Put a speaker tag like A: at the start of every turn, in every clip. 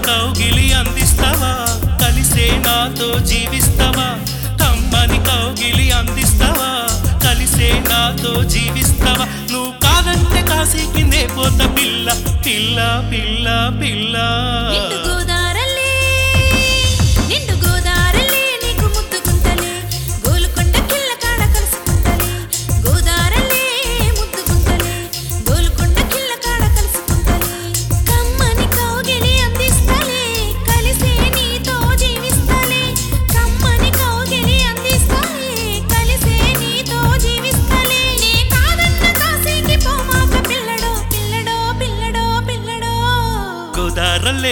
A: కౌగిలి అందిస్తావా కలిసే నాతో జీవిస్తావా కమ్మని కౌగిలి అందిస్తావా కలిసే నాతో జీవిస్తావా నువ్వు కాదంటే కాశీకి నే పోత పిల్ల పిల్ల పిల్ల పిల్ల
B: నిండు గోదారల్లే నిండు గోదారల్లే నీకు ముద్దుకుంటలే గోలుకొండ కిల్ల కాడ కలుసుకుంటలే గోదారల్లే ముద్దుకుంటలే గోలుకొండ కిల్ల కాడ కలుసుకుంటలే కమ్మని కౌగిలి అందిస్తలే కలిసే నీతో జీవిస్తలే కమ్మని కౌగిలి అందిస్తలే కలిసే నీతో జీవిస్తలే నీ కాదన్న కాశీకి పోమాక పిల్లడో పిల్లడో పిల్లడో పిల్లడో
A: గోదారల్లే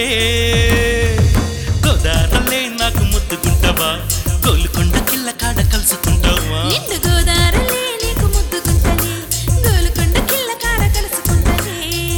A: గోదారల్లే నాకు ముద్దుకుంటావా గోలుకొండ కిల్ల కాడ కలుసుకుంటావా
B: నిండు గోదారలే నీకు ముద్దుకుంటలే గోలుకొండ కిల్ల కాడ కలుసుకుంటలే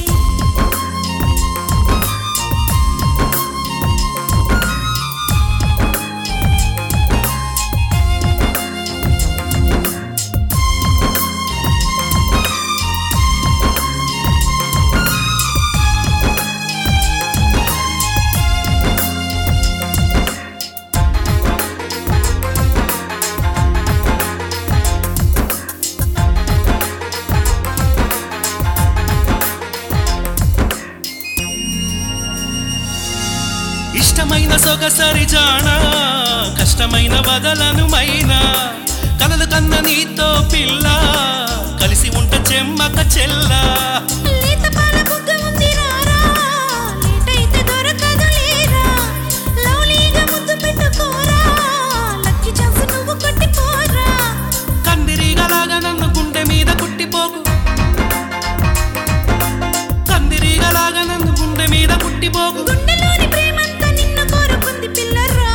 A: ఇష్టమైన సొగసరి జానా కష్టమైన వదలను మైనా కలలు కన్న నీతో పిల్ల కలిసి ఉంట చెమ్మక చెల్లా
B: లేత పాల బుగ్గ ఉంది రారా లేటైతే దొరకదు లేరా లౌలీగా ముద్దు పెట్టుకోరా లక్కీ ఛాన్స్ నువ్వు కొట్టిపోరా
A: కందిరీగలాగా నన్ను గుండె మీద కుట్టిపోకు కందిరీగలాగా నన్ను గుండె మీద కుట్టిపోకు
B: గుండెలోని ప్రేమంతా నిన్ను కోరుకుంది పిల్లరా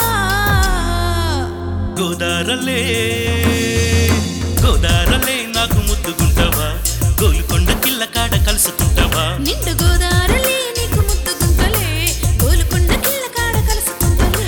A: గోదారలే గోదారలే నాకు ముద్దుకుంటావా గోలుకొండ కిల్ల కాడ కలుసుకుంటావా
B: నిండు గోదారలే నీకు ముద్దుకుంటలే గోలుకొండ కిల్ల కాడ కలుసుకుంటలే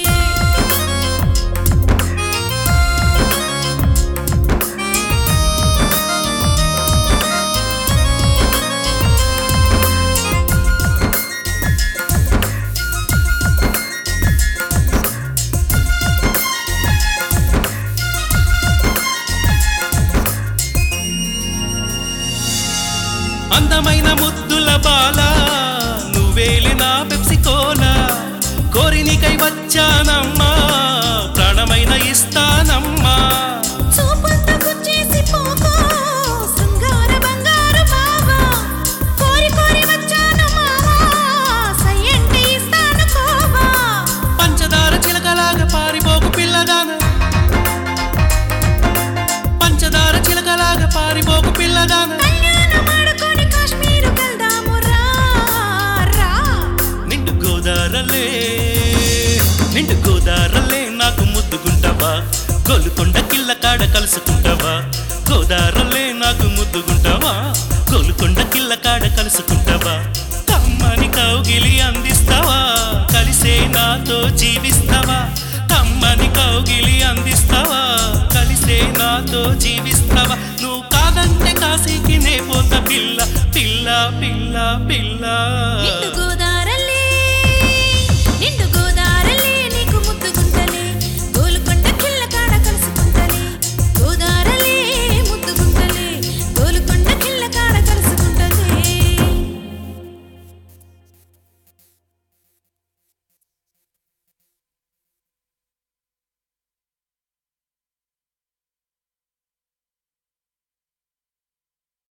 A: అందమైన ముద్దుల బాల నువ్వేలి నా పెప్సికోలా కోరి నీకై వచ్చానమ్మా ప్రాణమైన ఇస్తానమ్మా
B: చూపులతో గుచ్చేసి పోకో శృంగార బంగారు బావా కోరి కోరి వచ్చాను మావా సై అంటే ఇస్తాను కోవా
A: పంచదార చిలకలాగా పారిపోకు పిల్లదాన పంచదార చిలకలాగా పారిపోకు పిల్లదాన
B: కళ్యాణం ఆడుకొని కాశ్మీరు వెళ్దాము రా రా
A: నిండు గోదారలే నిండు గోదారలే నాకు ముద్దుగుంటావా గోలుకొండ కిల్ల కాడ కలుసుకుంటావా గోదారలే నాకు ముద్దుగుంటావా గోలుకొండ కిల్ల కాడ కలుసుకుంటావా కమ్మని కౌగిలి అందిస్తావా కలిసే నాతో జీవిస్తావా కమ్మని కౌగిలి అందిస్తావా కలిసే నాతో జీవిస్తావా నువ్వు కాదంటే కాశీకి నే పోత పిల్ల పిల్ల పిల్ల పిల్ల
B: నిండు గోదారల్లే నిండు